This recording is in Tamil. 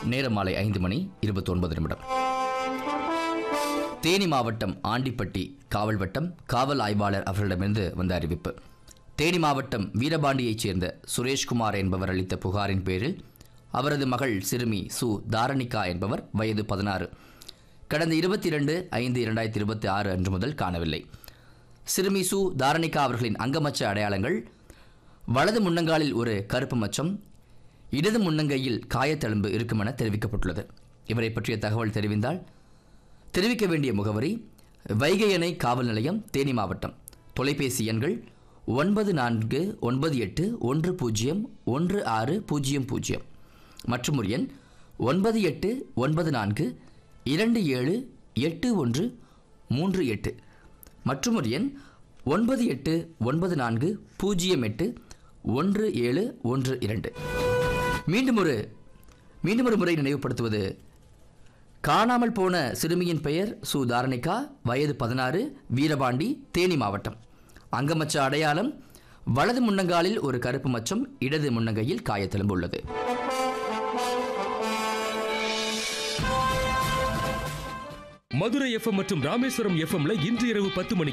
நேரம் மாலை ஐந்து மணி இருபத்தொன்பது நிமிடம் தேனி மாவட்டம் ஆண்டிப்பட்டி காவல் வட்டம் காவல் ஆய்வாளர் அவர்களிடமிருந்து வந்த அறிவிப்பு தேனி மாவட்டம் வீரபாண்டியைச் சேர்ந்த சுரேஷ்குமார் என்பவர் அளித்த புகாரின் பேரில் அவரது மகள் சிறுமி சு தாரணிகா என்பவர் வயது பதினாறு கடந்த இருபத்தி இரண்டு ஐந்து இரண்டாயிரத்தி இருபத்தி ஆறு அன்று முதல் காணவில்லை சிறுமி சு தாரணிகா அவர்களின் அங்கமச்ச அடையாளங்கள் வலது முன்னங்காலில் ஒரு கருப்பு மச்சம் இடது முன்னங்கையில் காயத்தழும்பு இருக்குமென தெரிவிக்கப்பட்டுள்ளது இவரை பற்றிய தகவல் தெரிவித்தால் தெரிவிக்க வேண்டிய முகவரி வைகை அணை காவல் நிலையம் தேனி மாவட்டம் தொலைபேசி எண்கள் ஒன்பது நான்கு ஒன்பது எட்டு ஒன்று பூஜ்ஜியம் ஒன்று ஆறு பூஜ்ஜியம் பூஜ்ஜியம் மற்றும் ஒரு எண் ஒன்பது எட்டு ஒன்பது நான்கு இரண்டு ஏழு எட்டு ஒன்று மூன்று எட்டு மற்றும் ஒரு எண் ஒன்பது எட்டு ஒன்பது நான்கு பூஜ்ஜியம் எட்டு ஒன்று ஏழு ஒன்று இரண்டு மீண்டும் ஒரு மீண்டும் ஒரு முறை நினைவுபடுத்துவது காணாமல் போன சிறுமியின் பெயர் சு தாரணிகா வயது பதினாறு வீரபாண்டி தேனி மாவட்டம் அங்கமச்ச அடையாளம் வலது முன்னங்காலில் ஒரு கருப்பு மச்சம் இடது முன்னங்கையில் காயத்தெலும்பு உள்ளது மதுரை எஃப்எம் மற்றும் ராமேஸ்வரம் எஃப்எம்ல இன்று இரவு பத்து மணிக்கு